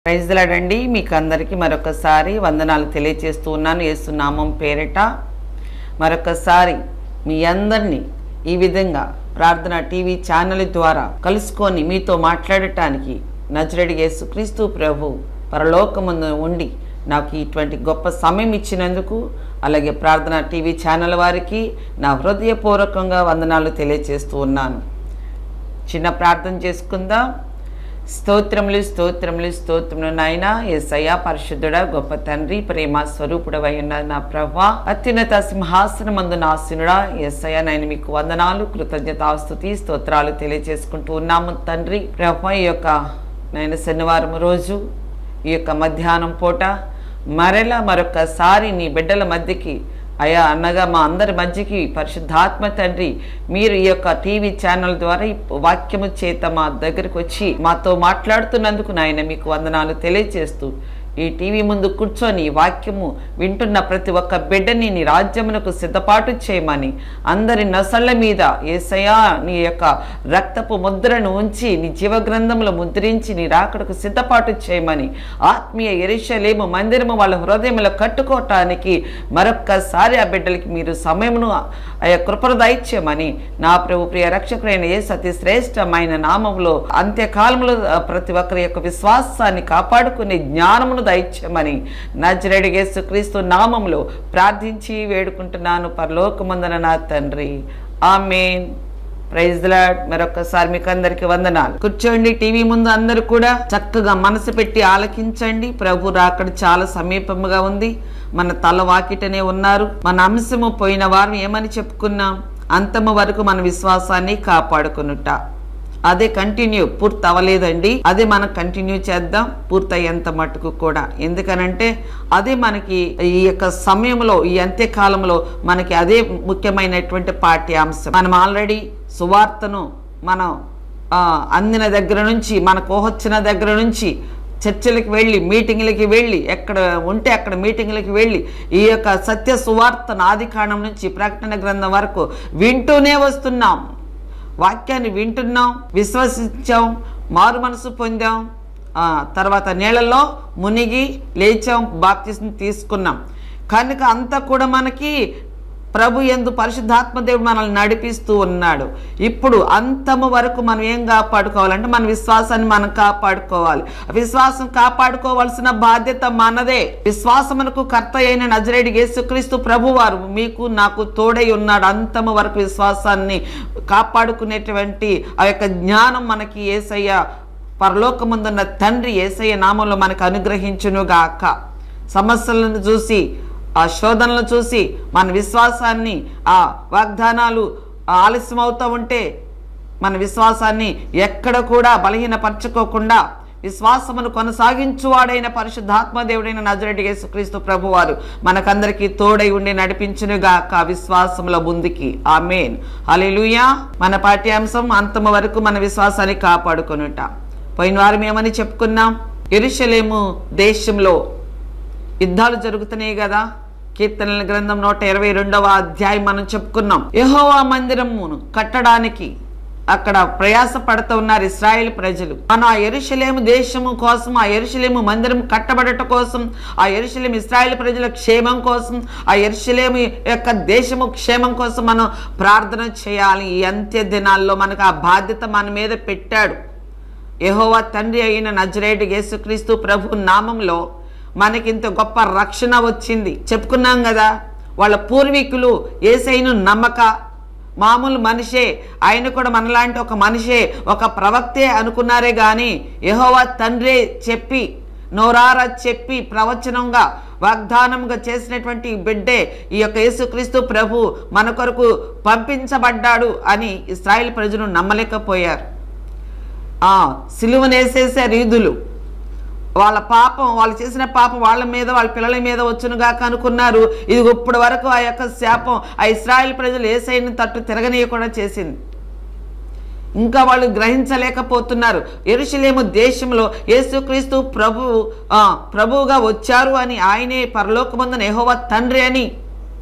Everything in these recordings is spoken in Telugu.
ప్రైజ్లాడండి మీకు అందరికీ మరొకసారి వందనాలు తెలియజేస్తూ ఉన్నాను యేసునామం పేరిట మరొకసారి మీ అందరినీ ఈ విధంగా ప్రార్థన టీవీ ఛానల్ ద్వారా కలుసుకొని మీతో మాట్లాడటానికి నజరడి యేసుక్రీస్తు ప్రభు పరలోకముందు ఉండి నాకు ఇటువంటి గొప్ప సమయం ఇచ్చినందుకు అలాగే ప్రార్థన టీవీ ఛానల్ వారికి నా హృదయపూర్వకంగా వందనాలు తెలియజేస్తూ ఉన్నాను చిన్న ప్రార్థన చేసుకుందాం స్తోత్రములు స్తోత్రములు స్తోత్రములు నాయన ఏసయ్య పరిశుద్ధుడ గొప్ప తండ్రి ప్రేమ స్వరూపుడవై ఉన్న నా ప్రభా అత్యున్నత సింహాసనమందు నాశనుడా ఏసయ్య నేను మీకు వందనాలు కృతజ్ఞతాస్తుతి స్తోత్రాలు తెలియజేసుకుంటూ ఉన్నాము తండ్రి ప్రభా ఈ యొక్క నేను శనివారం రోజు ఈ యొక్క మధ్యాహ్నం పూట మరలా మరొకసారి నీ బిడ్డల మధ్యకి అయా అన్నగా మా అందరి మధ్యకి పరిశుద్ధాత్మ తండ్రి మీరు ఈ యొక్క టీవీ ఛానల్ ద్వారా ఈ వాక్యము చేత మా దగ్గరికి వచ్చి మాతో మాట్లాడుతున్నందుకు నాయన మీకు వందనాలు తెలియజేస్తూ ఈ టీవీ ముందు కూర్చొని ఈ వాక్యము వింటున్న ప్రతి ఒక్క బిడ్డని నీ రాజ్యమునకు సిద్ధపాటు చేయమని అందరి నసళ్ళ మీద ఏసయా నీ యొక్క రక్తపు ముద్రను ఉంచి నీ జీవగ్రంథములు ముద్రించి నీ రాకడకు సిద్ధపాటు చేయమని ఆత్మీయ ఎరిశలేము మందిరము వాళ్ళ హృదయంలో కట్టుకోవటానికి మరొక్కసారి ఆ బిడ్డలకి మీరు సమయమును ఆ కృపను దయచేయమని నా ప్రభు ప్రియ రక్షకుడైన ఏ సతి శ్రేష్టమైన నామములో అంత్యకాలంలో ఆ, ప్రతి ఒక్కరి యొక్క విశ్వాసాన్ని కాపాడుకునే జ్ఞానమును దయచేయమని నజరేడు యేసుక్రీస్తు నామములో ప్రార్థించి వేడుకుంటున్నాను పరలోకమందన నా తండ్రి ఆమెన్ ప్రైజ్ లాడ్ మరొకసారి మీకు అందరికి వందనాలు కూర్చోండి టీవీ ముందు అందరూ కూడా చక్కగా మనసు పెట్టి ఆలకించండి ప్రభు రాకడ చాలా సమీపముగా ఉంది మన తల వాకిటనే ఉన్నారు మన అంశము పోయిన వారం ఏమని చెప్పుకున్నాం అంతము వరకు మన విశ్వాసాన్ని కాపాడుకునుట అదే కంటిన్యూ పూర్తి అవ్వలేదండి అదే మనం కంటిన్యూ చేద్దాం పూర్తయ్యేంత మటుకు కూడా ఎందుకనంటే అదే మనకి ఈ యొక్క సమయంలో ఈ అంత్యకాలంలో మనకి అదే ముఖ్యమైనటువంటి పాఠ్యాంశం మనం ఆల్రెడీ సువార్తను మనం ఆ, అందిన దగ్గర నుంచి మనకు వచ్చిన దగ్గర నుంచి చర్చలకు వెళ్ళి మీటింగ్లకి వెళ్ళి ఎక్కడ ఉంటే అక్కడ మీటింగ్లకి వెళ్ళి ఈ యొక్క సత్య సువార్తను ఆది కాండం నుంచి ప్రకటన గ్రంథం వరకు వింటూనే వస్తున్నాం వాక్యాన్ని వింటున్నాం విశ్వసించాం మారు మనసు పొందాం ఆ, తర్వాత నీళ్ళల్లో మునిగి లేచాం బాప్తిసం తీసుకున్నాం కనుక అంతా కూడా మనకి ప్రభు ఎందు పరిశుద్ధాత్మదేవుడు మనల్ని నడిపిస్తూ ఉన్నాడు ఇప్పుడు అంతము వరకు మనం ఏం కాపాడుకోవాలంటే మన విశ్వాసాన్ని మనం కాపాడుకోవాలి విశ్వాసం కాపాడుకోవాల్సిన బాధ్యత మనదే విశ్వాసమునకు కర్త అయిన నజరేడి యేసుక్రీస్తు ప్రభువారు మీకు నాకు తోడై ఉన్నాడు అంతము వరకు విశ్వాసాన్ని కాపాడుకునేటువంటి ఆ యొక్క జ్ఞానం మనకి ఏసయ్య పరలోకముందున్న తండ్రి ఏసయ్య నామంలో మనకు అనుగ్రహించునుగాక సమస్యలను చూసి ఆ శోధనలు చూసి మన విశ్వాసాన్ని ఆ వాగ్దానాలు ఆలస్యం అవుతూ ఉంటే మన విశ్వాసాన్ని ఎక్కడ కూడా బలహీనపరచుకోకుండా విశ్వాసమును కొనసాగించువాడైన పరిశుద్ధాత్మదేవుడైన నజరెడ్డి యేసుక్రీస్తు ప్రభువారు మనకందరికీ తోడై ఉండి నడిపించునుగాక విశ్వాసముల ముందుకి ఆమెన్ హల్లెలూయా మన పాఠ్యాంశం అంతము వరకు మన విశ్వాసాన్ని కాపాడుకొనుట పోయిన వారం ఏమని చెప్పుకున్నాం ఎరుషలేము దేశంలో యుద్ధాలు జరుగుతున్నాయి కదా కీర్తనల గ్రంథం నూట ఇరవై రెండవ అధ్యాయం మనం చెప్పుకున్నాం యెహోవా మందిరమును కట్టడానికి అక్కడ ప్రయాస పడుతూ ఉన్నారు ఇస్రాయేల్ ప్రజలు మనం ఆ ఎరుషలేము దేశము కోసం ఆ ఎరుషలేము మందిరం కట్టబడట కోసం ఆ ఎరుషలేము ఇస్రాయేల్ ప్రజల క్షేమం కోసం ఆ ఎరుషలేము యొక్క దేశము క్షేమం కోసం మనం ప్రార్థన చేయాలి ఈ అంత్య దినాల్లో మనకు ఆ బాధ్యత మన మీద పెట్టాడు యెహోవా తండ్రి అయిన నజరేటు యేసుక్రీస్తు ప్రభు నామంలో మనకింత గొప్ప రక్షణ వచ్చింది చెప్పుకున్నాం కదా వాళ్ళ పూర్వీకులు ఏసైను నమ్మక మామూలు మనిషే ఆయన కూడా మనలాంటి ఒక మనిషే ఒక ప్రవక్తే అనుకున్నారే కానీ యెహోవా తండ్రే చెప్పి నోరారా చెప్పి ప్రవచనంగా వాగ్దానంగా చేసినటువంటి బిడ్డే ఈ యొక్క యేసుక్రీస్తు ప్రభు మన కొరకు పంపించబడ్డాడు అని ఇస్రాయేల్ ప్రజలు నమ్మలేకపోయారు ఆ సిలువనేసేసారు యూదులు వాళ్ళ పాపం వాళ్ళు చేసిన పాపం వాళ్ళ మీద వాళ్ళ పిల్లల మీద వచ్చునుగాక అనుకున్నారు ఇది ఇప్పటి వరకు ఆ యొక్క శాపం ఆ ఇస్రాయేల్ ప్రజలు ఏసైని తట్టు తిరగనీయకుండా చేసింది ఇంకా వాళ్ళు గ్రహించలేకపోతున్నారు ఎరుషలేము దేశంలో యేసుక్రీస్తు ప్రభు ఆ, ప్రభువుగా వచ్చారు అని ఆయనే పరలోకమందున యెహోవా తండ్రి అని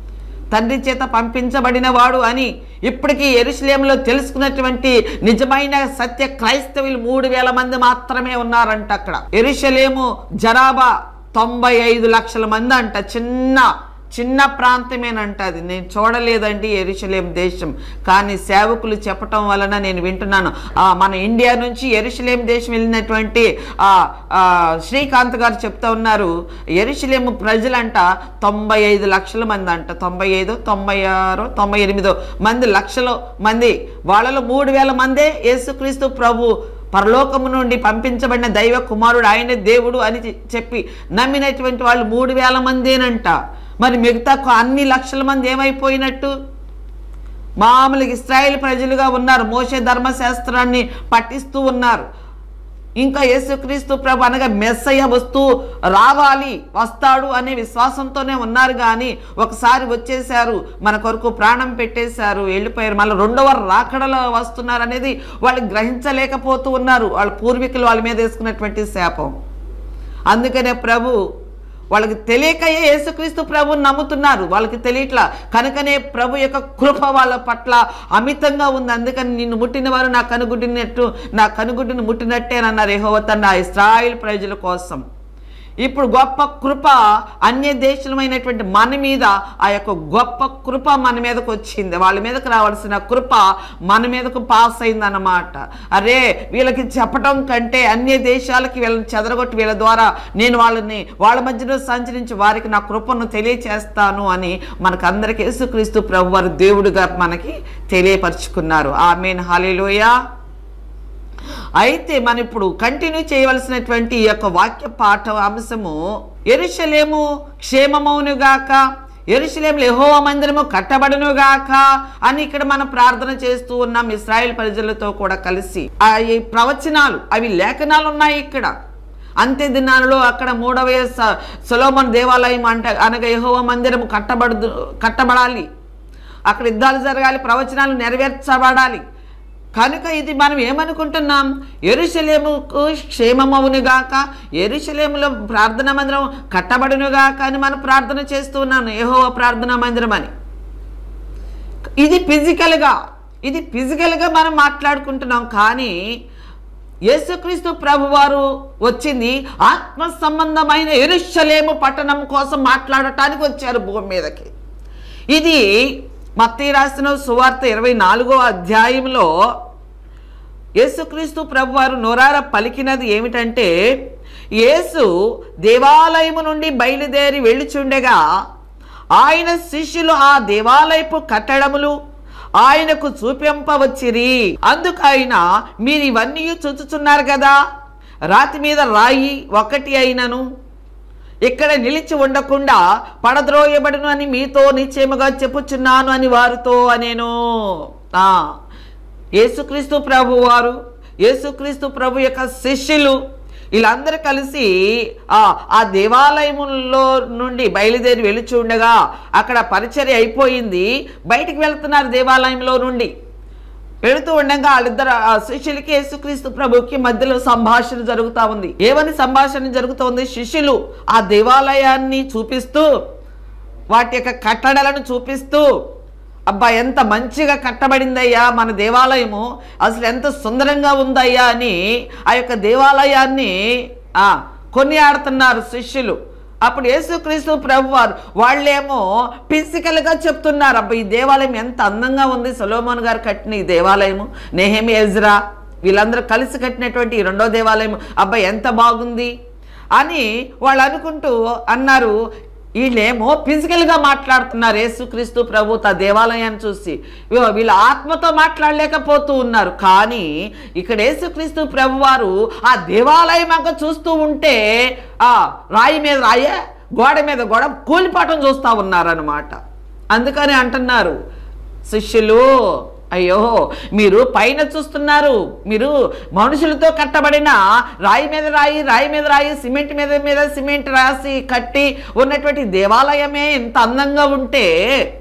తండ్రి చేత పంపించబడిన వాడు అని ఇప్పటికీ ఎరుసలేంలో తెలుసుకున్నటువంటి నిజమైన సత్య క్రైస్తవులు మూడు వేల మంది మాత్రమే ఉన్నారంట అక్కడ ఎరుసలేము జనాభా తొంభై ఐదు లక్షల మంది అంట చిన్న చిన్న ప్రాంతమేనంట అది నేను చూడలేదండి ఎరుషలేం దేశం కానీ సేవకులు చెప్పటం వలన నేను వింటున్నాను ఆ, మన ఇండియా నుంచి ఎరుషలేం దేశం వెళ్ళినటువంటి ఆ, ఆ, శ్రీకాంత్ గారు చెప్తా ఉన్నారు ఎరుషలేము ప్రజలంట తొంభై ఐదు లక్షల మంది అంట తొంభై ఐదు తొంభై ఆరు తొంభై ఎనిమిదో మంది లక్షల మంది వాళ్ళలో మూడు వేల మందే యేసుక్రీస్తు ప్రభు పరలోకము నుండి పంపించబడిన దైవ కుమారుడు ఆయన దేవుడు అని చె- చెప్పి నమ్మినటువంటి వాళ్ళు మూడు వేల మందేనంట మరి మిగతా కొ- అన్ని లక్షల మంది ఏమైపోయినట్టు మామూలుగా ఇస్రాయేల్ ప్రజలుగా ఉన్నారు మోసే ధర్మశాస్త్రాన్ని పఠిస్తూ ఉన్నారు ఇంకా యేసుక్రీస్తు ప్రభు అనగా మెస్సయ్య వస్తూ రావాలి వస్తాడు అనే విశ్వాసంతోనే ఉన్నారు కానీ ఒకసారి వచ్చేసారు మన కొరకు ప్రాణం పెట్టేశారు వెళ్ళిపోయారు మళ్ళీ రెండవ రాకడలో వస్తున్నారు అనేది వాళ్ళు గ్రహించలేకపోతూ ఉన్నారు వాళ్ళ పూర్వీకులు వాళ్ళ మీద వేసుకున్నటువంటి శాపం అందుకనే ప్రభు వాళ్ళకి తెలియకయే యేసుక్రీస్తు ప్రభుని నమ్ముతున్నారు వాళ్ళకి తెలియట్లా కనుకనే ప్రభు యొక్క కృప వాళ్ళ పట్ల అమితంగా ఉంది అందుకని నిన్ను ముట్టిన వారు నా కనుగుడ్డినట్టు నా కనుగుడ్డిని ముట్టినట్టేనన్నారు యెహోవా తన ఇస్రాయిల్ ప్రజల కోసం ఇప్పుడు గొప్ప కృప అన్య దేశమైనటువంటి మన మీద ఆ యొక్క గొప్ప కృప మన మీదకు వచ్చింది వాళ్ళ మీదకు రావాల్సిన కృప మన మీదకు పాస్ అయిందన్నమాట అరే వీళ్ళకి చెప్పటం కంటే అన్య దేశాలకి వీళ్ళని చెదరగొట్టి వీళ్ళ ద్వారా నేను వాళ్ళని వాళ్ళ మధ్యలో సంచరించి వారికి నా కృపను తెలియచేస్తాను అని మనకు అందరికీ యేసుక్రీస్తు ప్రభు వారు దేవుడుగా మనకి తెలియపరుచుకున్నారు ఆమెన్ హాలేలోయ అయితే మనం ఇప్పుడు కంటిన్యూ చేయవలసినటువంటి ఈ యొక్క వాక్య పాఠ అంశము ఎరుషలేము క్షేమమౌనుగాక ఎరుషలేములు యెహోవా మందిరము కట్టబడునుగాక అని ఇక్కడ మనం ప్రార్థన చేస్తూ ఉన్నాం ఇస్రాయేల్ ప్రజలతో కూడా కలిసి ఆ ఈ ప్రవచనాలు అవి లేఖనాలు ఉన్నాయి ఇక్కడ అంత్య దినాలలో అక్కడ మూడవ స- సొలొమోన్ దేవాలయం అంటే అనగా యెహోవా మందిరము కట్టబడు కట్టబడాలి అక్కడ యుద్ధాలు జరగాలి ప్రవచనాలు నెరవేర్చబడాలి కనుక ఇది మనం ఏమనుకుంటున్నాం ఎరుషలేముకు క్షేమమవునుగాక ఎరుషలేములో ప్రార్థనా మందిరం కట్టబడునుగాక అని మనం ప్రార్థన చేస్తూ ఉన్నాను ఏహో ప్రార్థనా మందిరం అని ఇది ఫిజికల్గా ఇది ఫిజికల్గా మనం మాట్లాడుకుంటున్నాం కానీ యేసుక్రీస్తు ప్రభువారు వచ్చింది ఆత్మ సంబంధమైన ఎరుషలేము పట్టణం కోసం మాట్లాడటానికి వచ్చారు భూమి మీదకి ఇది మత్తయి రాసిన సువార్త ఇరవై నాలుగో అధ్యాయంలో యేసుక్రీస్తు ప్రభువారు నోరార పలికినది ఏమిటంటే యేసు దేవాలయము నుండి బయలుదేరి వెళ్ళుచుండగా ఆయన శిష్యులు ఆ దేవాలయపు కట్టడములు ఆయనకు చూపింపవచ్చిరి అందుకు ఆయన మీరు ఇవన్నీ చూచుచున్నారు కదా రాతి మీద రాయి ఒకటి అయినను ఇక్కడ నిలిచి ఉండకుండా పడద్రోయబడును అని మీతో నిశ్చయముగా చెప్పుచున్నాను అని వారితో అనేను ఆ, యేసుక్రీస్తు ప్రభు వారు యేసుక్రీస్తు ప్రభు యొక్క శిష్యులు వీళ్ళందరూ కలిసి ఆ ఆ దేవాలయములో నుండి బయలుదేరి వెళుచు ఉండగా అక్కడ పరిచర్య అయిపోయింది బయటికి వెళ్తున్నారు దేవాలయంలో నుండి వెళుతూ ఉండగా వాళ్ళిద్దరు ఆ శిష్యులకి యేసుక్రీస్తు ప్రభుకి మధ్యలో సంభాషణ జరుగుతూ ఉంది ఏమని సంభాషణ జరుగుతోంది శిష్యులు ఆ దేవాలయాన్ని చూపిస్తూ వాటి యొక్క కట్టడలను చూపిస్తూ అబ్బా ఎంత మంచిగా కట్టబడిందయ్యా మన దేవాలయము అసలు ఎంత సుందరంగా ఉందయ్యా అని ఆ యొక్క దేవాలయాన్ని ఆ, కొనియాడుతున్నారు శిష్యులు అప్పుడు యేసుక్రీస్తు ప్రభు వారు వాళ్ళేమో ఫిజికల్గా చెప్తున్నారు అబ్బా ఈ దేవాలయం ఎంత అందంగా ఉంది సొలోమోన్ గారు కట్టిన ఈ దేవాలయము నెహమి ఎజ్రా వీళ్ళందరూ కలిసి కట్టినటువంటి ఈ రెండో దేవాలయం అబ్బా ఎంత బాగుంది అని వాళ్ళు అనుకుంటూ అన్నారు వీళ్ళేమో ఫిజికల్గా మాట్లాడుతున్నారు యేసుక్రీస్తు ప్రభు తా దేవాలయాన్ని చూసి ఇగో వీళ్ళ ఆత్మతో మాట్లాడలేకపోతూ ఉన్నారు కానీ ఇక్కడ యేసుక్రీస్తు ప్రభు వారు ఆ దేవాలయం అంక చూస్తూ ఉంటే ఆ రాయి మీద రాయే గోడ మీద గోడ కూలిపాటం చూస్తూ ఉన్నారనమాట అందుకని అంటున్నారు శిష్యులు అయ్యో మీరు పైన చూస్తున్నారు మీరు మనుషులతో కట్టబడిన రాయి మీద రాయి రాయి మీద రాయి సిమెంట్ మీద మీద సిమెంట్ రాసి కట్టి ఉన్నటువంటి దేవాలయమే ఇంత అందంగా ఉంటే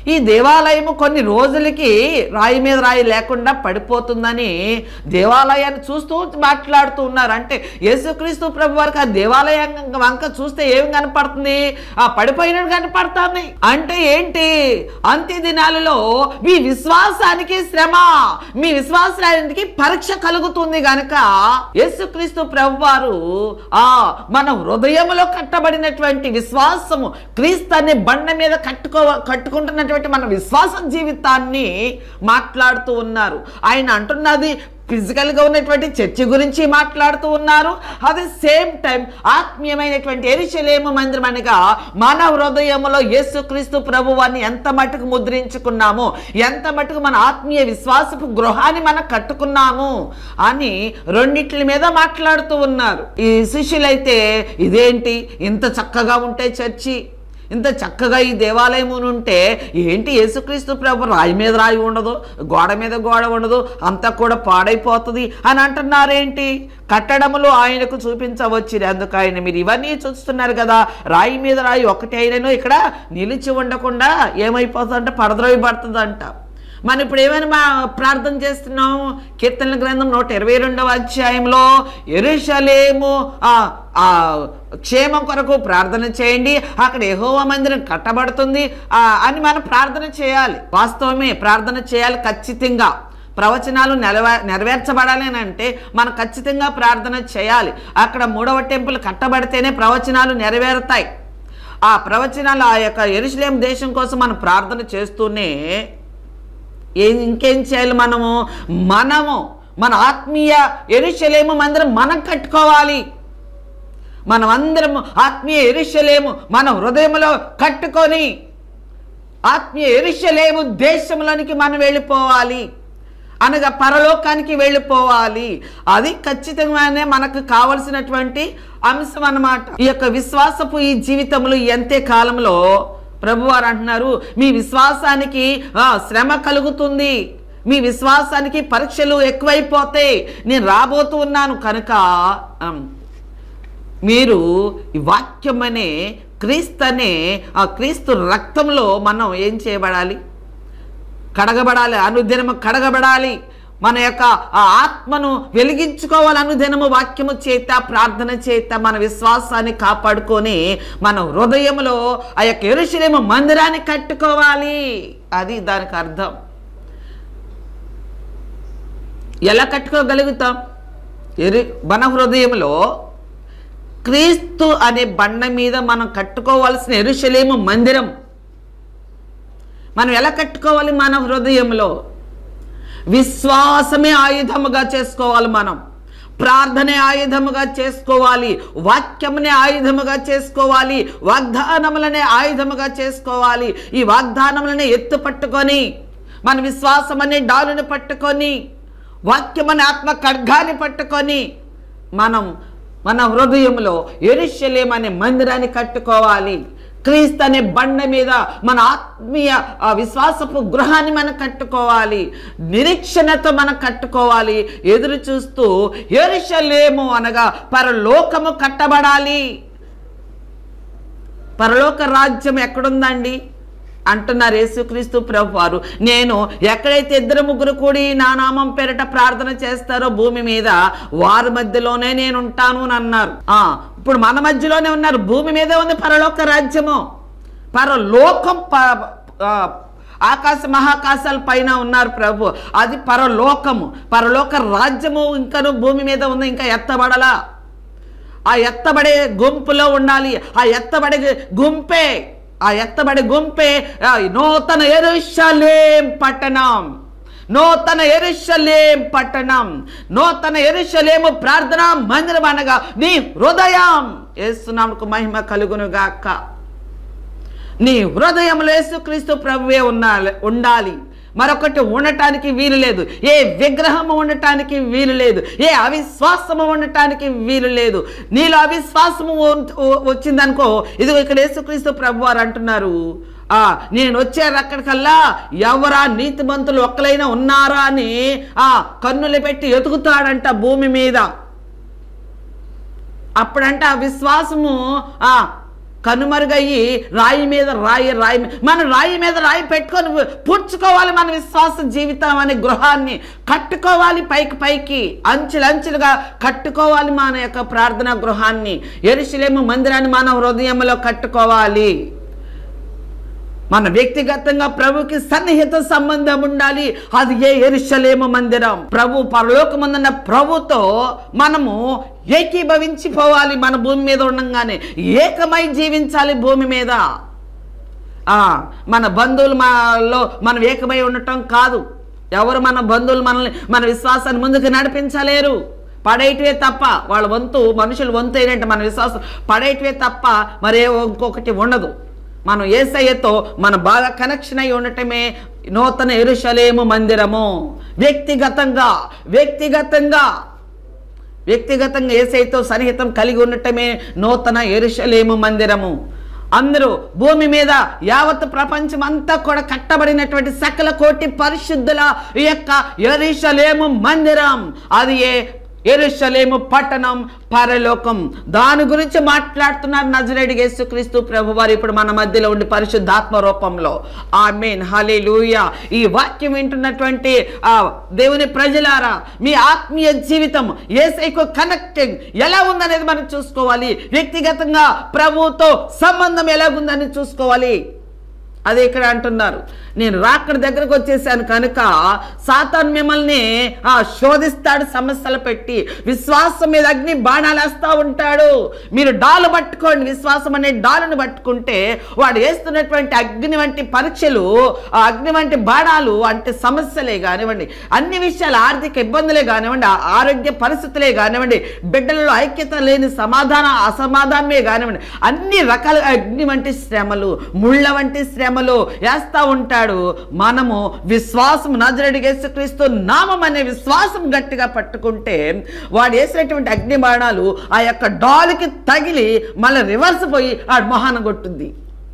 ఈ దేవాలయము కొన్ని రోజులకి రాయి మీద రాయి లేకుండా పడిపోతుందని దేవాలయాన్ని చూస్తూ మాట్లాడుతూ ఉన్నారు అంటే యేసుక్రీస్తు ప్రభు వారికి ఆ దేవాలయం వంక చూస్తే ఏం కనపడుతుంది ఆ పడిపోయినట్టు కనపడుతుంది అంటే ఏంటి అంత్య దినాలలో మీ విశ్వాసానికి శ్రమ మీ విశ్వాసానికి పరీక్ష కలుగుతుంది గనక యేసుక్రీస్తు ప్రభు వారు ఆ మన హృదయంలో కట్టబడినటువంటి విశ్వాసము క్రీస్తు అనే బండ మీద కట్టుకో కట్టుకుంటున్నటువంటి మన విశ్వాస జీవితాన్ని మాట్లాడుతూ ఉన్నారు ఆయన అంటున్నది ఫిజికల్గా ఉన్నటువంటి చర్చి గురించి మాట్లాడుతూ ఉన్నారు అట్ ద సేమ్ టైం ఆత్మీయమైనటువంటి ఎరిశలేము మందిరం అనగా మన హృదయంలో యేసుక్రీస్తు ప్రభువాన్ని ఎంత మటుకు ముద్రించుకున్నాము ఎంత మటుకు మన ఆత్మీయ విశ్వాసపు గృహాన్ని మనం కట్టుకున్నాము అని రెండిట్ల మీద మాట్లాడుతూ ఉన్నారు ఈ శిష్యులైతే ఇదేంటి ఇంత చక్కగా ఉంటే చర్చి ఇంత చక్కగా ఈ దేవాలయం ఉంటే ఏంటి యేసుక్రీస్తు ప్రభు రాయి మీద రాయి ఉండదు గోడ మీద గోడ ఉండదు అంతా కూడా పాడైపోతుంది అని అంటున్నారేంటి కట్టడములు ఆయనకు చూపించవచ్చు అందుకు ఆయన మీరు ఇవన్నీ చూస్తున్నారు కదా రాయి మీద రాయి ఒకటి అయినను ఇక్కడ నిలిచి ఉండకుండా ఏమైపోతుందంటే పడద్రోయి పడుతుందంట మనం ఇప్పుడు ఏమైనా మా ప్రార్థన చేస్తున్నాం కీర్తనల గ్రంథం నూట ఇరవై రెండవ అధ్యాయంలో ఎరుషలేము ఆ ఆ క్షేమం కొరకు ప్రార్థన చేయండి అక్కడ యెహోవా మందిరం కట్టబడుతుంది ఆ, అని మనం ప్రార్థన చేయాలి వాస్తవమే ప్రార్థన చేయాలి ఖచ్చితంగా ప్రవచనాలు నెరవే నెరవేర్చబడాలి అని అంటే మనం ఖచ్చితంగా ప్రార్థన చేయాలి అక్కడ మూడవ టెంపుల్ కట్టబడితేనే ప్రవచనాలు నెరవేరుతాయి ఆ ప్రవచనాలు ఆ యొక్క ఎరుసలేం దేశం కోసం మనం ప్రార్థన చేస్తూనే ఏం ఇంకేం చేయాలి మనము మనము మన ఆత్మీయ ఎరుషలేము మందిరం మనం కట్టుకోవాలి మనం అందరము ఆత్మీయ ఎరుషలేము మన హృదయంలో కట్టుకొని ఆత్మీయ ఎరుషలేము దేశంలోనికి మనం వెళ్ళిపోవాలి అనగా పరలోకానికి వెళ్ళిపోవాలి అది ఖచ్చితంగానే మనకు కావలసినటువంటి అంశం అన్నమాట ఈ యొక్క విశ్వాసపు ఈ జీవితంలో ఈ అంతే కాలంలో ప్రభువారు అంటున్నారు మీ విశ్వాసానికి ఆ, శ్రమ కలుగుతుంది మీ విశ్వాసానికి పరీక్షలు ఎక్కువైపోతాయి నేను రాబోతూ ఉన్నాను కనుక ఆమ్, మీరు ఈ వాక్యం అనే క్రీస్తు అనే ఆ క్రీస్తు రక్తంలో మనం ఏం చేయబడాలి కడగబడాలి అనుదినము కడగబడాలి మన యొక్క ఆ ఆత్మను వెలిగించుకోవాలి అనుదినము వాక్యము చేత ప్రార్థన చేత మన విశ్వాసాన్ని కాపాడుకొని మన హృదయంలో ఆ యొక్క ఎరుశలేము మందిరాన్ని కట్టుకోవాలి అది దానికి అర్థం ఎలా కట్టుకోగలుగుతాం ఎరు మన హృదయంలో క్రీస్తు అనే బండ మీద మనం కట్టుకోవాల్సిన ఎరుశలేము మందిరం మనం ఎలా కట్టుకోవాలి మన హృదయంలో విశ్వాసమే ఆయుధముగా చేసుకోవాలి మనం ప్రార్థనే ఆయుధముగా చేసుకోవాలి వాక్యమునే ఆయుధముగా చేసుకోవాలి వాగ్దానములనే ఆయుధముగా చేసుకోవాలి ఈ వాగ్దానములనే ఎత్తు పట్టుకొని మన విశ్వాసం అనే డాలుని పట్టుకొని వాక్యం అనే ఆత్మ ఖడ్గాన్ని పట్టుకొని మనం మన హృదయంలో ఎరుషలేం అనే మందిరాన్ని కట్టుకోవాలి క్రీస్తు అనే బండ మీద మన ఆత్మీయ ఆ, విశ్వాసపు గృహాన్ని మనం కట్టుకోవాలి నిరీక్షణతో మనం కట్టుకోవాలి ఎదురు చూస్తూ ఎరుషలేము అనగా పరలోకము కట్టబడాలి పరలోక రాజ్యం ఎక్కడుందండి అంటున్నారు యేసుక్రీస్తు ప్రభు వారు నేను ఎక్కడైతే ఇద్దరు ముగ్గురు కూడి నా నామం పేరిట ప్రార్థన చేస్తారో భూమి మీద వారి మధ్యలోనే నేను ఉంటాను అని అన్నారు ఆ, ఇప్పుడు మన మధ్యలోనే ఉన్నారు భూమి మీదే ఉంది పరలోక రాజ్యము పరలోకం ప- ఆ, ఆకాశ మహాకాశాల పైన ఉన్నారు ప్రభు అది పరలోకము పరలోక రాజ్యము ఇంకను భూమి మీద ఉంది ఇంకా ఎత్తబడలా ఆ ఎత్తబడే గుంపులో ఉండాలి ఆ ఎత్తబడే గుంపే ఆ ఎత్తబడే గుంపే ఆ నూతన ఎరుషలేం పట్టణం నూతన ఎరుషలేం పట్టణం నూతన ఎరుషలేము ప్రార్థన మందిరం అనగా నీ హృదయం ఏసునామకు మహిమ కలుగును గాక నీ హృదయంలో యేసుక్రీస్తు ప్రభువే ఉండాలి ఉండాలి మరొకటి ఉండటానికి వీలు లేదు ఏ విగ్రహము ఉండటానికి వీలు లేదు ఏ అవిశ్వాసము ఉండటానికి వీలు లేదు నీలో అవిశ్వాసము ఉం- ఉ- వచ్చిందనుకో ఇదిగో ఇక్కడ యేసుక్రీస్తు ప్రభు వారు అంటున్నారు ఆ నేను వచ్చారు అక్కడికల్లా ఎవరా నీతిమంతులు ఒక్కలైనా ఉన్నారా అని ఆ కన్నులు పెట్టి ఎతుకుతాడంట భూమి మీద అప్పుడంటే ఆ విశ్వాసము ఆ కనుమరుగయ్యి రాయి మీద రాయి రాయి మీ- మనం రాయి మీద రాయి పెట్టుకొని పూడ్చుకోవాలి మన విశ్వాస జీవితం అనే గృహాన్ని కట్టుకోవాలి పైకి పైకి అంచులంచులుగా కట్టుకోవాలి మన యొక్క ప్రార్థనా గృహాన్ని ఎరుసలేము మందిరాన్ని మన హృదయంలో కట్టుకోవాలి మన వ్యక్తిగతంగా ప్రభుకి సన్నిహిత సంబంధం ఉండాలి అది ఏ ఎరుషలేము మందిరం ప్రభు పరలోకమందున్న ప్రభుతో మనము ఏకీభవించిపోవాలి మన భూమి మీద ఉండంగానే ఏకమై జీవించాలి భూమి మీద ఆ, మన బంధువులు మాలో మనం ఏకమై ఉండటం కాదు ఎవరు మన బంధువులు మనల్ని మన విశ్వాసాన్ని ముందుకు నడిపించలేరు పడేయటమే తప్ప వాళ్ళ వంతు మనుషుల వంతు ఏంటంటే మన విశ్వాసం పడేయటమే తప్ప మరే ఇంకొకటి ఉండదు మనం ఏసయ్యతో మనం బాగా కనెక్షన్ అయి ఉండటమే నూతన ఎరుషలేము మందిరము వ్యక్తిగతంగా వ్యక్తిగతంగా వ్యక్తిగతంగా ఏసైతో సన్నిహితం కలిగి ఉండటమే నూతన ఎరుషలేము మందిరము అందరూ భూమి మీద యావత్ ప్రపంచం అంతా కూడా కట్టబడినటువంటి సకల కోటి పరిశుద్ధుల ఈ యొక్క ఎరుషలేము మందిరం అది ఏ ఎరుషలేము పట్టణం పరలోకం దాని గురించి మాట్లాడుతున్నారు నజరేడి యేసుక్రీస్తు ప్రభు వారు ఇప్పుడు మన మధ్యలో ఉండి పరిశుద్ధాత్మ రూపంలో ఆ మీన్ హలే ఈ వాక్యం వింటున్నటువంటి ఆ దేవుని ప్రజలారా మీ ఆత్మీయ జీవితం ఏసైకు కనెక్టింగ్ ఎలా ఉందనేది మనం చూసుకోవాలి వ్యక్తిగతంగా ప్రభువుతో సంబంధం ఎలాగుందని చూసుకోవాలి అదే ఇక్కడ అంటున్నారు నేను రాకడ దగ్గరకు వచ్చేసాను కనుక సాతాన్ మిమ్మల్ని ఆ శోధిస్తాడు సమస్యలు పెట్టి విశ్వాసం మీద అగ్ని బాణాలు వేస్తూ ఉంటాడు మీరు డాలు పట్టుకోండి విశ్వాసం అనే డాలును పట్టుకుంటే వాడు వేస్తున్నటువంటి అగ్ని వంటి పరీక్షలు ఆ అగ్ని వంటి బాణాలు అంటే సమస్యలే కానివ్వండి అన్ని విషయాలు ఆర్థిక ఇబ్బందులే కానివ్వండి ఆ ఆరోగ్య పరిస్థితులే కానివ్వండి బిడ్డలలో ఐక్యత లేని సమాధాన అసమాధానమే కానివ్వండి అన్ని రకాల అగ్ని వంటి శ్రమలు ముళ్ళ వంటి శ్రమలు వేస్తూ ఉంటాడు మనము విశ్వాసం నజరడి యేసుక్రీస్తు నామం అనే విశ్వాసం గట్టిగా పట్టుకుంటే వాడు వేసినటువంటి అగ్ని బాణాలు ఆ యొక్క డాలుకి తగిలి మళ్ళీ రివర్స్ పోయి ఆ మొహాన కొట్టుద్ది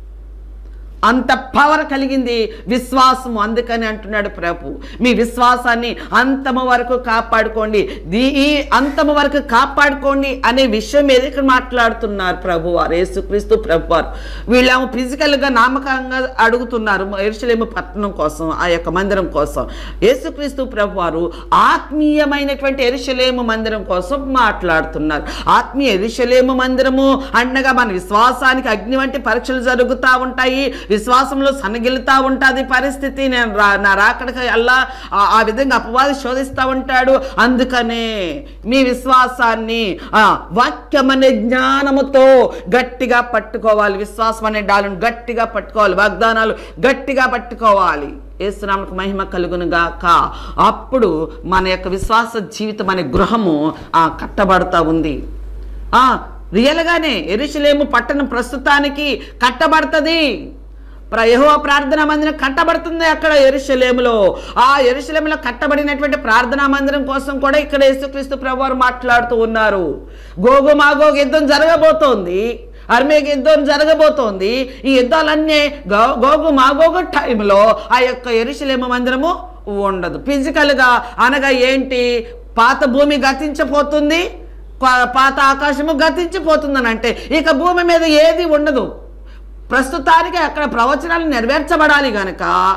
అంత పవర్ కలిగింది విశ్వాసము అందుకని అంటున్నాడు ప్రభు మీ విశ్వాసాన్ని అంతము వరకు కాపాడుకోండి దీ ఈ అంతము వరకు కాపాడుకోండి అనే విషయం మీద ఇక్కడ మాట్లాడుతున్నారు ప్రభు వారు యేసుక్రీస్తు ప్రభు వారు వీళ్ళేమో ఫిజికల్గా నామకంగా అడుగుతున్నారు ఎరుసలేము పట్టణం కోసం ఆ యొక్క మందిరం కోసం యేసుక్రీస్తు ప్రభు వారు ఆత్మీయమైనటువంటి ఎరుసలేము మందిరం కోసం మాట్లాడుతున్నారు ఆత్మీయ ఎరుసలేము మందిరము అండగా మన విశ్వాసానికి అగ్ని వంటి పరీక్షలు జరుగుతూ ఉంటాయి విశ్వాసంలో సన్నగిలుతూ ఉంటుంది పరిస్థితి నేను రా నా రాకడికి అల్లా ఆ- ఆ విధంగా అపవాది శోధిస్తూ ఉంటాడు అందుకనే మీ విశ్వాసాన్ని ఆ, వాక్యం అనే జ్ఞానముతో గట్టిగా పట్టుకోవాలి విశ్వాసం అనే డాలను గట్టిగా పట్టుకోవాలి వాగ్దానాలు గట్టిగా పట్టుకోవాలి ఏసునామకు మహిమ కలుగును గాక అప్పుడు మన యొక్క విశ్వాస జీవితం అనే గృహము ఆ, కట్టబడతా ఉంది ఆ, రియల్గానే ఎరుషలేము పట్టణం ప్రస్తుతానికి కట్టబడుతుంది ప్ర- యెహోవా ప్రార్థనా మందిరం కట్టబడుతుంది అక్కడ ఎరుషలేములో ఆ ఎరుషలేములో కట్టబడినటువంటి ప్రార్థనా మందిరం కోసం కూడా ఇక్కడ యేసుక్రీస్తు ప్రభువారు మాట్లాడుతూ ఉన్నారు గోగు మాగోగు యుద్ధం జరగబోతోంది అర్మేకి యుద్ధం జరగబోతోంది ఈ యుద్ధాలన్నీ గో- గోగు మాగోగు టైంలో ఆ యొక్క ఎరుషలేము మందిరము ఉండదు ఫిజికల్గా అనగా ఏంటి పాత భూమి గతించపోతుంది పా- పాత ఆకాశము గతించిపోతుందని అంటే ఇక భూమి మీద ఏది ఉండదు ప్రస్తుతానికి అక్కడ ప్రవచనాలు నెరవేర్చబడాలి గనక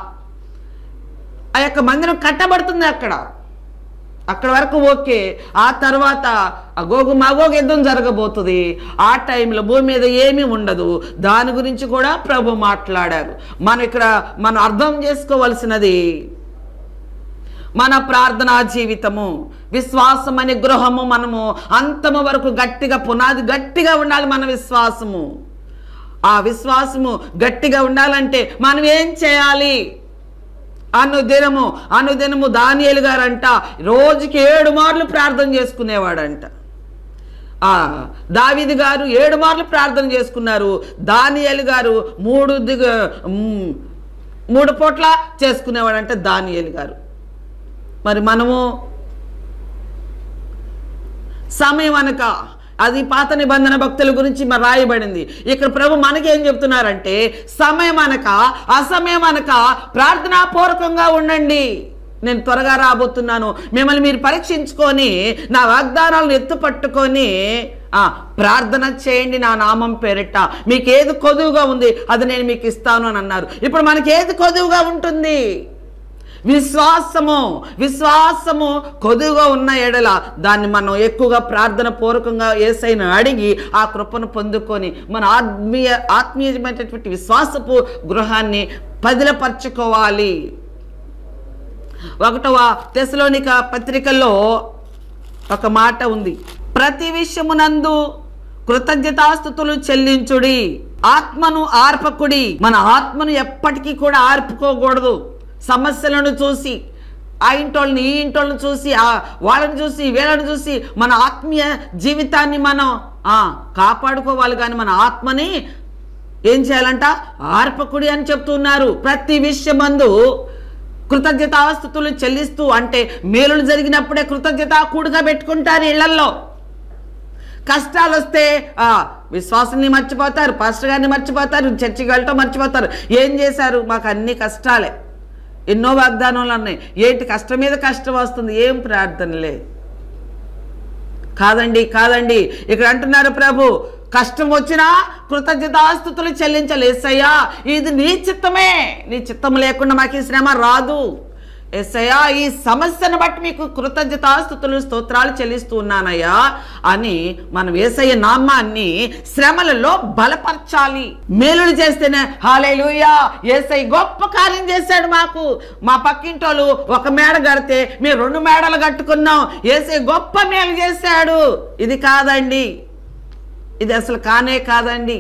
ఆ యొక్క మందిరం కట్టబడుతుంది అక్కడ అక్కడ వరకు ఓకే ఆ తర్వాత ఆ గోగు మాగోగు యుద్ధం జరగబోతుంది ఆ టైంలో భూమి మీద ఏమీ ఉండదు దాని గురించి కూడా ప్రభు మాట్లాడారు మనం ఇక్కడ మనం అర్థం చేసుకోవలసినది మన ప్రార్థనా జీవితము విశ్వాసం అనే గృహము మనము అంతము వరకు గట్టిగా పునాది గట్టిగా ఉండాలి మన విశ్వాసము ఆ విశ్వాసము గట్టిగా ఉండాలంటే మనం ఏం చేయాలి అనుదినము అనుదినము దానియేలు గారంట రోజుకి ఏడు మార్లు ప్రార్థన చేసుకునేవాడంట ఆ, దావీదు గారు ఏడు మార్లు ప్రార్థన చేసుకున్నారు దానియేలు గారు మూడు దిగ మ్, మూడు పూట్ల చేసుకునేవాడంట దానియేలు గారు మరి మనము సమయం అనక అది పాత నిబంధన భక్తుల గురించి మరి రాయబడింది ఇక్కడ ప్రభు మనకేం చెప్తున్నారంటే సమయం అనక అసమయం అనక ప్రార్థనాపూర్వకంగా ఉండండి నేను త్వరగా రాబోతున్నాను మిమ్మల్ని మీరు పరీక్షించుకొని నా వాగ్దానాలను ఎత్తు పట్టుకొని ఆ, ప్రార్థన చేయండి నా నామం పేరిట మీకు ఏది కొదువుగా ఉంది అది నేను మీకు ఇస్తాను అని అన్నారు ఇప్పుడు మనకి ఏది కొదువుగా ఉంటుంది విశ్వాసము విశ్వాసము కొదువుగా ఉన్న ఎడల దాన్ని మనం ఎక్కువగా ప్రార్థన పూర్వకంగా ఏసైన అడిగి ఆ కృపను పొందుకొని మన ఆత్మీయ ఆత్మీయమైనటువంటి విశ్వాసపు గృహాన్ని పదిలపరచుకోవాలి ఒకటవ తెసలోనిక పత్రికల్లో ఒక మాట ఉంది ప్రతి విషయమునందు కృతజ్ఞతాస్థుతులు చెల్లించుడి ఆత్మను ఆర్పకుడి మన ఆత్మను ఎప్పటికీ కూడా ఆర్పుకోకూడదు సమస్యలను చూసి ఆ ఇంటోళ్ళని ఈ ఇంటోళ్ళని చూసి ఆ వాళ్ళని చూసి వీళ్ళని చూసి మన ఆత్మీయ జీవితాన్ని మనం ఆ, కాపాడుకోవాలి కానీ మన ఆత్మని ఏం చేయాలంట ఆర్పకుడి అని చెప్తున్నారు ప్రతి విషయమందు కృతజ్ఞతాస్థుతులు చెల్లిస్తూ అంటే మేలులు జరిగినప్పుడే కృతజ్ఞత కూడుగా పెట్టుకుంటారు ఇళ్లల్లో కష్టాలు వస్తే ఆ, విశ్వాసాన్ని మర్చిపోతారు పాస్టర్ గారిని మర్చిపోతారు చర్చికి వెళ్ళటం మర్చిపోతారు ఏం చేశారు మాకు అన్ని కష్టాలే ఎన్నో వాగ్దానాలు ఉన్నాయి ఏంటి కష్టం మీద కష్టం వస్తుంది ఏం ప్రార్థనలే కాదండి కాదండి ఇక్కడ అంటున్నారు ప్రభు కష్టం వచ్చినా కృతజ్ఞతాస్థుతులు చెల్లించాలి ఎస్సయ్యా ఇది నీ చిత్తమే నీ చిత్తం లేకుండా మాకు ఈ శ్రమ రాదు ఎస్సయ్యా ఈ సమస్యను బట్టి మీకు కృతజ్ఞతాస్థుతులు స్తోత్రాలు చెల్లిస్తూ ఉన్నానయ్యా అని మనం ఏసయ్య నామాన్ని శ్రమలలో బలపరచాలి మేలులు చేస్తేనే హాలేలుయా ఏసై గొప్ప కార్యం చేశాడు మాకు మా పక్కింటోళ్ళు ఒక మేడ కడితే మేము రెండు మేడలు కట్టుకున్నాం ఏసై గొప్ప మేలు చేశాడు ఇది కాదండి ఇది అసలు కానే కాదండి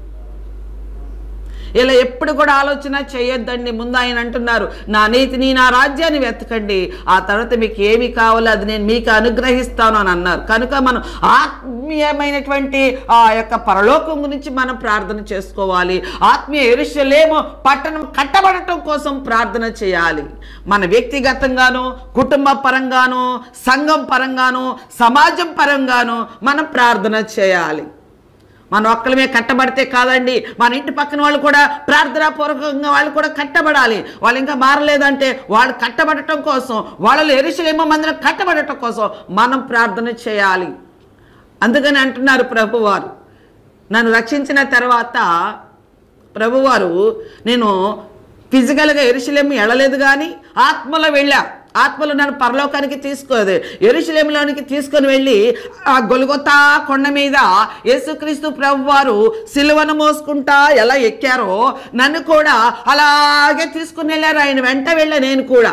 ఇలా ఎప్పుడు కూడా ఆలోచన చేయొద్దండి ముందు ఆయన అంటున్నారు నా నీతిని నా రాజ్యాన్ని వెతకండి ఆ తర్వాత మీకు ఏమి కావాలో అది నేను మీకు అనుగ్రహిస్తాను అని అన్నారు కనుక మనం ఆత్మీయమైనటువంటి ఆ యొక్క పరలోకం గురించి మనం ప్రార్థన చేసుకోవాలి ఆత్మీయ ఎరుషలేము పట్టణం కట్టబడటం కోసం ప్రార్థన చేయాలి మన వ్యక్తిగతంగాను కుటుంబ పరంగాను సంఘం పరంగాను సమాజం పరంగాను మనం ప్రార్థన చేయాలి మన ఒక్కలమే కట్టబడితే కాదండి మన ఇంటి పక్కన వాళ్ళు కూడా ప్రార్థనాపూర్వకంగా వాళ్ళు కూడా కట్టబడాలి వాళ్ళు ఇంకా మారలేదంటే వాళ్ళు కట్టబడటం కోసం వాళ్ళలో ఎరుసలేమో మందిరం కట్టబడటం కోసం మనం ప్రార్థన చేయాలి అందుకని అంటున్నారు ప్రభువారు నన్ను రక్షించిన తర్వాత ప్రభువారు నేను ఫిజికల్గా ఎరుశలేము వెళ్ళలేదు కానీ ఆత్మలో వెళ్ళా ఆత్మలు నన్ను పరలోకానికి తీసుకోదు ఎరుశలేములోనికి తీసుకొని వెళ్ళి ఆ గొలుగొతా కొండ మీద యేసుక్రీస్తు ప్రభు వారు సిలువను మోసుకుంటా ఎలా ఎక్కారో నన్ను కూడా అలాగే తీసుకుని వెళ్ళారు ఆయన వెంట వెళ్ళా నేను కూడా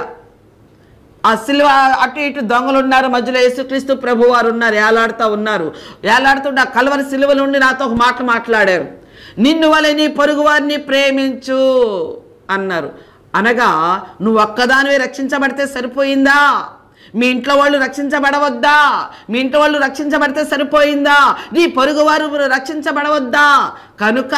ఆ సిలువ అటు ఇటు దొంగలు ఉన్నారు మధ్యలో యేసుక్రీస్తు ప్రభు వారు ఉన్నారు ఏలాడుతూ ఉన్నారు ఏలాడుతుంటే ఆ కలవరి సిలువ నుండి నాతో ఒక మాట మాట్లాడారు నిన్ను వలె నీ పొరుగు వారిని ప్రేమించు అన్నారు అనగా నువ్వు ఒక్కదానివే రక్షించబడితే సరిపోయిందా మీ ఇంట్లో వాళ్ళు రక్షించబడవద్దా మీ ఇంట్లో వాళ్ళు రక్షించబడితే సరిపోయిందా నీ పొరుగు వారు రక్షించబడవద్దా కనుక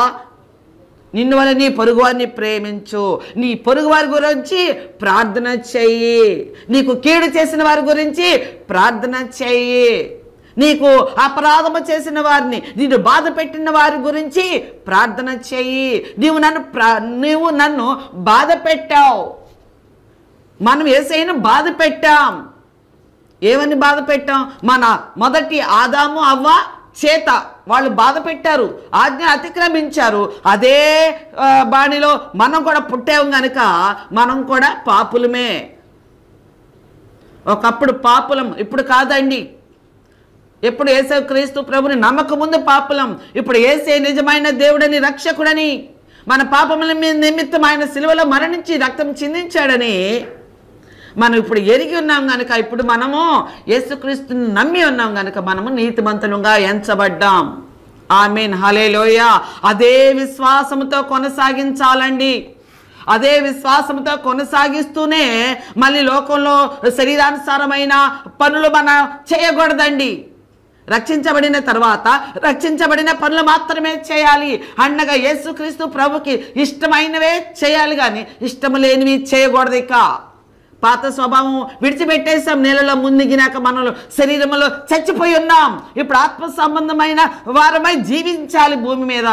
నిన్ను వల్ల నీ పొరుగువారిని ప్రేమించు నీ పొరుగువారి గురించి ప్రార్థన చెయ్యి నీకు కీడు చేసిన వారి గురించి ప్రార్థన చెయ్యి నీకు అపరాధము చేసిన వారిని నిన్ను బాధ పెట్టిన వారి గురించి ప్రార్థన చెయ్యి నీవు నన్ను ప్రా నీవు నన్ను బాధ పెట్టావు మనం ఏసైనా బాధ పెట్టాం ఏమని బాధ పెట్టాం మన మొదటి ఆదాము అవ్వ చేత వాళ్ళు బాధ పెట్టారు ఆజ్ఞ అతిక్రమించారు అదే ఆ, బాణిలో మనం కూడా పుట్టాం గనుక మనం కూడా పాపులమే ఒకప్పుడు పాపులం ఇప్పుడు కాదండి ఎప్పుడు ఏసే క్రీస్తు ప్రభుని నమ్మక ముందు పాపులం ఇప్పుడు ఏసే నిజమైన దేవుడని రక్షకుడని మన పాపముల మీద నిమిత్తం ఆయన సిలువలో మరణించి రక్తం చిందించాడని మనం ఇప్పుడు ఎరిగి ఉన్నాం కనుక ఇప్పుడు మనము యేసుక్రీస్తుని నమ్మి ఉన్నాం కనుక మనము నీతిమంతులుగా ఎంచబడ్డాం ఆమెన్ హలేలోయ అదే విశ్వాసముతో కొనసాగించాలండి అదే విశ్వాసంతో కొనసాగిస్తూనే మళ్ళీ లోకంలో శరీరానుసారమైన పనులు మనం చేయకూడదండి రక్షించబడిన తర్వాత రక్షించబడిన పనులు మాత్రమే చేయాలి అన్నగా యేసుక్రీస్తు ప్రభుకి ఇష్టమైనవే చేయాలి కానీ ఇష్టం లేనివి చేయకూడదు ఇక పాత స్వభావం విడిచిపెట్టేసాం నేలలో మునిగినాక మనలో శరీరంలో చచ్చిపోయి ఉన్నాం ఇప్పుడు ఆత్మ సంబంధమైన వారమై జీవించాలి భూమి మీద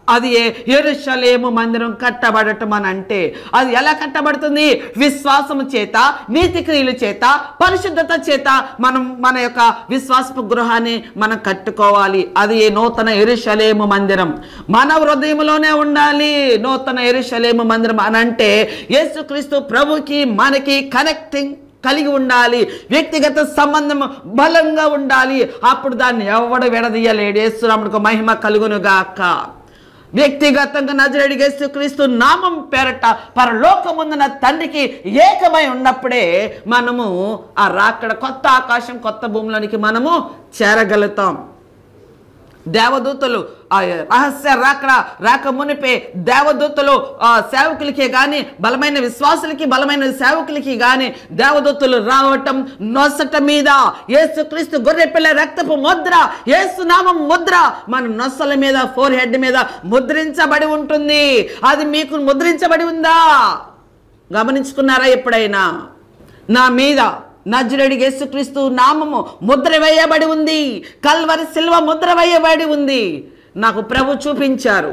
అది ఎరుషలేము మందిరం కట్టబడటం అని అంటే అది ఎలా కట్టబడుతుంది విశ్వాసము చేత నీతి క్రియల చేత పరిశుద్ధత చేత మనం మన యొక్క విశ్వాసపు గృహాన్ని మనం కట్టుకోవాలి అది ఏ నూతన ఎరుషలేము మందిరం మన హృదయంలోనే ఉండాలి నూతన ఎరుషలేము మందిరం అని అంటే యేసుక్రీస్తు ప్రభుకి మనకి కనెక్టింగ్ కలిగి ఉండాలి వ్యక్తిగత సంబంధం బలంగా ఉండాలి అప్పుడు దాన్ని ఎవడు విడదీయలేడు యేసురాముడికి మహిమ కలుగును గాక వ్యక్తిగతంగా నజరడి యేసుక్రీస్తు నామం పేరట పరలోకముందున తండ్రికి ఏకమై ఉన్నప్పుడే మనము ఆ రాకడ కొత్త ఆకాశం కొత్త భూమిలోనికి మనము చేరగలుగుతాం దేవదూతలు ఆ రహస్య రాకడ రాక మునిపే దేవదూతలు ఆ సేవకులకి కానీ బలమైన విశ్వాసులకి బలమైన సేవకులకి కానీ దేవదూతలు రావటం నొసట మీద యేసుక్రీస్తు గొర్రెపిల్ల రక్తపు ముద్ర యేసు నామం ముద్ర మన నొసల మీద ఫోర్ హెడ్ మీద ముద్రించబడి ఉంటుంది అది మీకు ముద్రించబడి ఉందా గమనించుకున్నారా ఎప్పుడైనా నా మీద నజరుడి యేసుక్రీస్తు నామము ముద్ర వేయబడి ఉంది కల్వరి శిల్వ ముద్ర వేయబడి ఉంది నాకు ప్రభు చూపించారు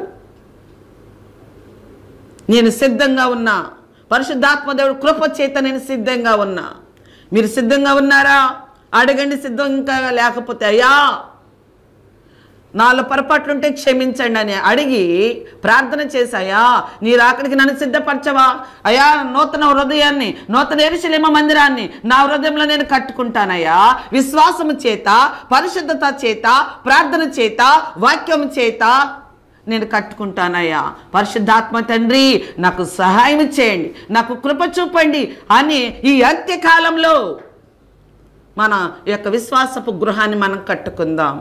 నేను సిద్ధంగా ఉన్నా పరిశుద్ధాత్మ దేవుడు కృప చేత నేను సిద్ధంగా ఉన్నా మీరు సిద్ధంగా ఉన్నారా అడగండి సిద్ధంగా లేకపోతే అయ్యా నాలో పొరపాట్లుంటే క్షమించండి అని అడిగి ప్రార్థన చేశాయా నీ రాకడికి నన్ను సిద్ధపరచవా అయా నూతన హృదయాన్ని నూతన ఎరుశలేమ మందిరాన్ని నా హృదయంలో నేను కట్టుకుంటానయ్యా విశ్వాసము చేత పరిశుద్ధత చేత ప్రార్థన చేత వాక్యము చేత నేను కట్టుకుంటానయ్యా పరిశుద్ధాత్మ తండ్రి నాకు సహాయం చేయండి నాకు కృప చూపండి అని ఈ అంత్యకాలంలో మన యొక్క విశ్వాసపు గృహాన్ని మనం కట్టుకుందాం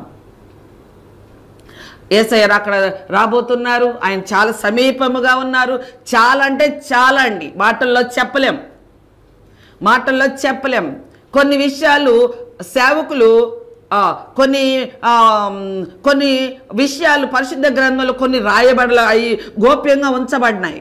ఏసయ్య అక్కడ రాబోతున్నారు ఆయన చాలా సమీపముగా ఉన్నారు చాలా అంటే చాలా అండి మాటల్లో చెప్పలేం మాటల్లో చెప్పలేం కొన్ని విషయాలు సేవకులు ఆ, కొన్ని ఆ, మ్, కొన్ని విషయాలు పరిశుద్ధ గ్రంథంలో కొన్ని రాయబడలాయి గోప్యంగా ఉంచబడినాయి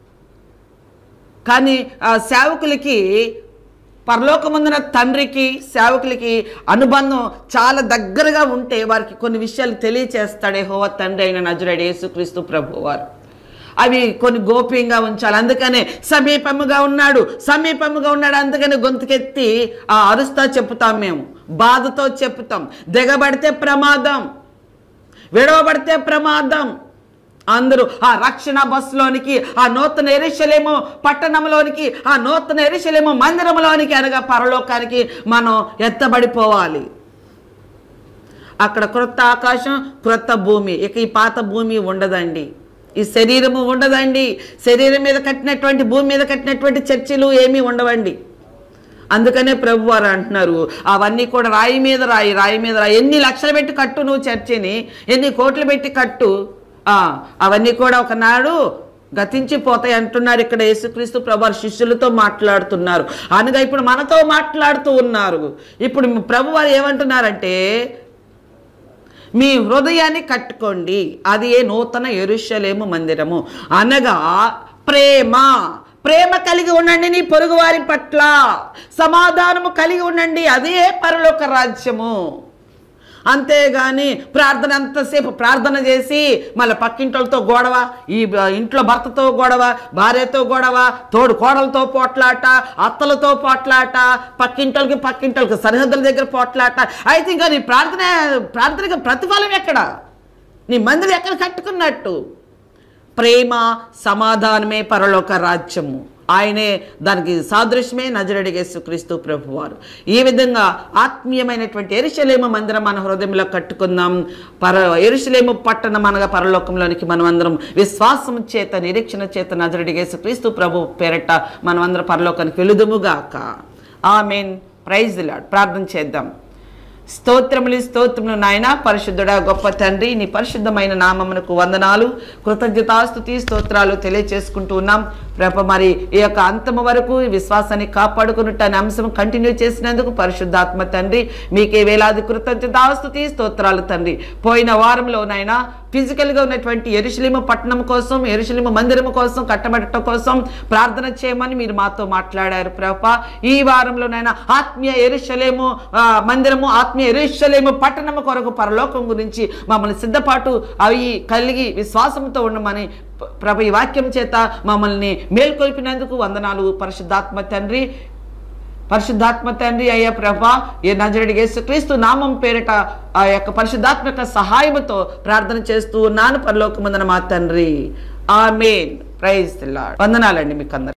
కానీ ఆ సేవకులకి పరలోకముందున తండ్రికి సేవకులకి అనుబంధం చాలా దగ్గరగా ఉంటే వారికి కొన్ని విషయాలు తెలియచేస్తాడే హోవ తండ్రి అయిన నజరుడు యేసుక్రీస్తు ప్రభు వారు అవి కొన్ని గోప్యంగా ఉంచాలి అందుకనే సమీపముగా ఉన్నాడు సమీపముగా ఉన్నాడు అందుకని గొంతుకెత్తి ఆ అరుస్తా చెప్తాం మేము బాధతో చెప్తాం దిగబడితే ప్రమాదం విడవబడితే ప్రమాదం అందరూ ఆ రక్షణ బస్సులోనికి ఆ నూతన ఎరిశలేము పట్టణంలోనికి ఆ నూతన ఎరిశలేము మందిరంలోనికి అనగా పరలోకానికి మనం ఎత్తబడిపోవాలి అక్కడ క్రొత్త ఆకాశం క్రొత్త భూమి ఇక ఈ పాత భూమి ఉండదండి ఈ శరీరము ఉండదండి శరీరం మీద కట్టినటువంటి భూమి మీద కట్టినటువంటి చర్చిలు ఏమీ ఉండవండి అందుకనే ప్రభు వారు అంటున్నారు అవన్నీ కూడా రాయి మీద రాయి రాయి మీద రాయి ఎన్ని లక్షలు పెట్టి కట్టు నువ్వు చర్చిని ఎన్ని కోట్లు పెట్టి కట్టు ఆ, అవన్నీ కూడా ఒకనాడు గతించిపోతాయి అంటున్నారు ఇక్కడ యేసుక్రీస్తు ప్రభు వారి శిష్యులతో మాట్లాడుతున్నారు అనగా ఇప్పుడు మనతో మాట్లాడుతూ ఉన్నారు ఇప్పుడు ప్రభు వారు ఏమంటున్నారంటే మీ హృదయాన్ని కట్టుకోండి అది ఏ నూతన ఎరుషలేము మందిరము అనగా ప్రేమ ప్రేమ కలిగి ఉండండి నీ పొరుగువారి పట్ల సమాధానము కలిగి ఉండండి అదే పరలోక రాజ్యము అంతేగాని ప్రార్థన అంతసేపు ప్రార్థన చేసి మళ్ళీ పక్కింటోళ్ళతో గొడవ ఈ బ- ఇంట్లో భర్తతో గొడవ భార్యతో గొడవ తోడు కోడలతో పోట్లాట అత్తలతో పోట్లాట పక్కింటోళ్ళకి పక్కింటోళ్ళకి సరిహద్దుల దగ్గర పోట్లాట అయితే ఇంకా నీ ప్రార్థన ప్రార్థనకి ప్రతిఫలం ఎక్కడ నీ మందిరం ఎక్కడ కట్టుకున్నట్టు ప్రేమ సమాధానమే పరలోక రాజ్యము ఆయనే దానికి సాదృశ్యమే నజరడి యేసుక్రీస్తు ప్రభువారు ఈ విధంగా ఆత్మీయమైనటువంటి ఎరుషలేము మందిరం మన హృదయంలో కట్టుకుందాం పర ఎరుషలేము పట్టణం అనగా పరలోకంలోనికి మనం అందరం విశ్వాసం చేత నిరీక్షణ చేత నజరడి యేసుక్రీస్తు ప్రభు పేరట మనం అందరం పరలోకానికి వెలుదుముగాక ఆమెన్ ప్రైజ్ లాడ్ ప్రార్థన చేద్దాం స్తోత్రములు స్తోత్రములు నాయన పరిశుద్ధుడా గొప్ప తండ్రి నీ పరిశుద్ధమైన నామమునకు వందనాలు కృతజ్ఞతాస్తుతి స్తోత్రాలు తెలియచేసుకుంటూ ఉన్నాం ప్రభ మరి ఈ యొక్క అంతము వరకు ఈ విశ్వాసాన్ని కాపాడుకున్నట్టు అనే అంశం కంటిన్యూ చేసినందుకు పరిశుద్ధాత్మ తండ్రి మీకే వేలాది కృతజ్ఞతాస్తుతి స్తోత్రాలు తండ్రి పోయిన వారంలోనైనా ఫిజికల్గా ఉన్నటువంటి ఎరుశలేము పట్టణం కోసం ఎరుశలేము మందిరము కోసం కట్టబడటం కోసం ప్రార్థన చేయమని మీరు మాతో మాట్లాడారు ప్రభా ఈ వారంలోనైనా ఆత్మీయ ఎరుశలేము ఆ, మందిరము ఆత్మీయ ఎరుశలేము పట్టణము కొరకు పరలోకం గురించి మమ్మల్ని సిద్ధపాటు అవి కలిగి విశ్వాసంతో ఉండమని ప- ప్రభు ఈ వాక్యం చేత మమ్మల్ని మేల్కొల్పినందుకు వందనాలు పరిశుద్ధాత్మ తండ్రి పరిశుద్ధాత్మ తండ్రి అయ్యా ప్రభా ఏ నజరుడి యేసుక్రీస్తు నామం పేరిట ఆ యొక్క పరిశుద్ధాత్మక సహాయముతో ప్రార్థన చేస్తూ ఉన్నాను పరలోకమందన మా తండ్రి ఆమేన్ ప్రైజ్ వందనాలండి మీకు అందరు